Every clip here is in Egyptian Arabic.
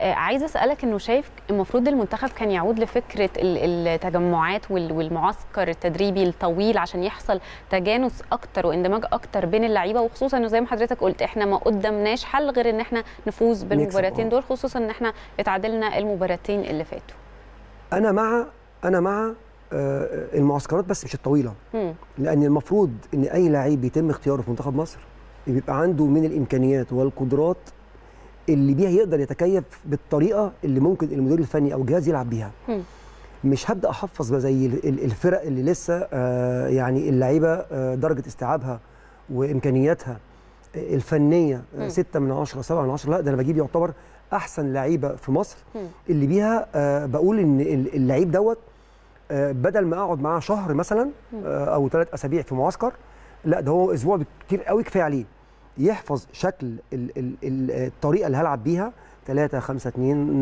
آه، عايزه اسالك انه شايف المفروض المنتخب كان يعود لفكره ال- التجمعات وال- والمعسكر التدريبي الطويل عشان يحصل تجانس اكتر واندماج اكتر بين اللعيبه وخصوصا انه زي ما حضرتك قلت احنا ما قدامناش حل غير ان احنا نفوز بالمباراتين آه. دول خصوصا ان احنا اتعادلنا المباراتين اللي فاتوا انا مع انا مع آه، المعسكرات بس مش الطويله مم. لان المفروض ان اي لعيب بيتم اختياره في منتخب مصر بيبقى عنده من الامكانيات والقدرات اللي بيها يقدر يتكيف بالطريقه اللي ممكن المدير الفني او الجهاز يلعب بيها مم. مش هبدا احفظ بقى زي ال- ال- الفرق اللي لسه آه، يعني اللعيبه آه، درجه استيعابها وامكانياتها الفنيه مم. 6 من 10 7 من 10 لا ده انا بجيب يعتبر احسن لعيبه في مصر مم. اللي بيها آه، بقول ان ال- اللعيب دوت آه، بدل ما اقعد معاه شهر مثلا آه، او ثلاث اسابيع في معسكر لا ده هو اسبوع كتير قوي كفايه عليه يحفظ شكل ال ال ال الطريقه اللي هلعب بيها 3 5 2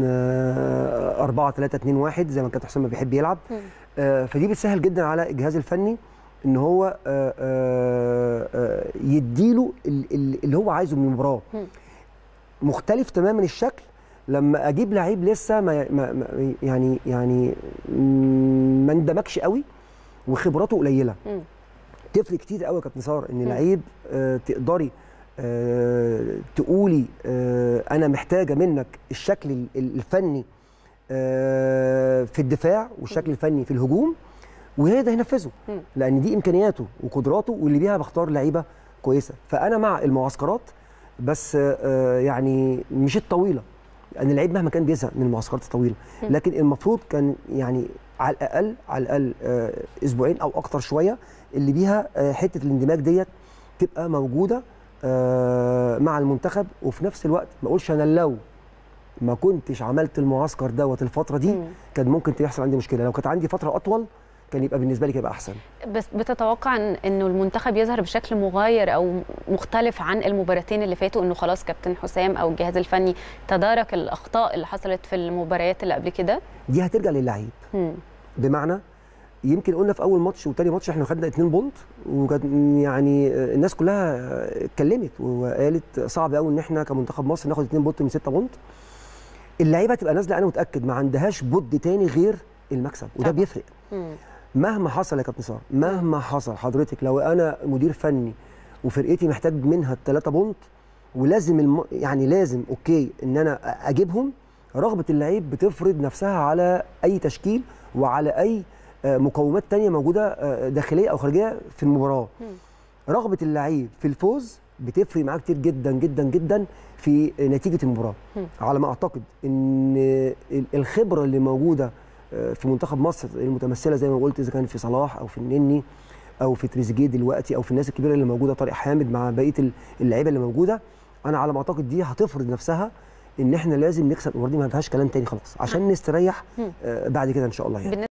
4 3 2 1 زي ما كابتن حسام بيحب يلعب مم. آه، فدي بتسهل جدا على الجهاز الفني ان هو آه، آه، آه، يديله ال- ال- اللي هو عايزه من المباراه مم. مختلف تماما الشكل لما اجيب لعيب لسه ما ما ما- يعني يعني مم، ما اندمجش قوي وخبراته قليله مم. تفرق كتير قوي يا كابتن ساره ان مم. لعيب آه، تقدري آه، تقولي آه، انا محتاجه منك الشكل ال- الفني آه، في الدفاع والشكل الفني في الهجوم وهي ده ينفذه مم. لان دي امكانياته وقدراته واللي بيها بختار لعيبه كويسه فانا مع المعسكرات بس آه، يعني مش الطويله لان اللعيب مهما كان بيزهق من المعسكرات الطويله مم. لكن المفروض كان يعني على الاقل على الاقل آه، اسبوعين او اكتر شويه اللي بيها آه، حته الاندماج ديت تبقى موجوده آه، مع المنتخب وفي نفس الوقت ما اقولش انا لو ما كنتش عملت المعسكر دوت الفتره دي مم. كان ممكن يحصل عندي مشكله لو كانت عندي فتره اطول كان يبقى بالنسبه لي كده يبقى احسن بس بتتوقع إن انه المنتخب يظهر بشكل مغاير او مختلف عن المباراتين اللي فاتوا انه خلاص كابتن حسام او الجهاز الفني تدارك الاخطاء اللي حصلت في المباريات اللي قبل كده دي هترجع للعيب مم. بمعنى يمكن قلنا في اول ماتش وتاني ماتش احنا خدنا اتنين بونت وكان يعني الناس كلها اتكلمت وقالت صعب قوي ان احنا كمنتخب مصر ناخد اتنين بونت من ستة بونت اللعيبه تبقى نازله انا متاكد ما عندهاش بود تاني غير المكسب وده طبعا. بيفرق مم. مهما حصل يا كابتن ساره مهما حصل حضرتك لو انا مدير فني وفرقتي محتاج منها الثلاثه بونت ولازم الم... يعني لازم اوكي ان انا اجيبهم رغبه اللعيب بتفرض نفسها على اي تشكيل وعلى اي آه، مقومات تانية موجوده آه، داخليه او خارجيه في المباراه مم. رغبه اللعيب في الفوز بتفرق معاه كتير جدا جدا جدا في نتيجه المباراه مم. على ما اعتقد ان ال- الخبره اللي موجوده آه، في منتخب مصر المتمثله زي ما قلت اذا كان في صلاح او في النني او في تريزيجيه دلوقتي او في الناس الكبيره اللي موجوده طارق حامد مع بقيه ال- اللعيبه اللي موجوده انا على ما اعتقد دي هتفرض نفسها ان احنا لازم نكسب المباراه دي ما فيهاش كلام تاني خلاص عشان نستريح مم. آه، بعد كده ان شاء الله يعني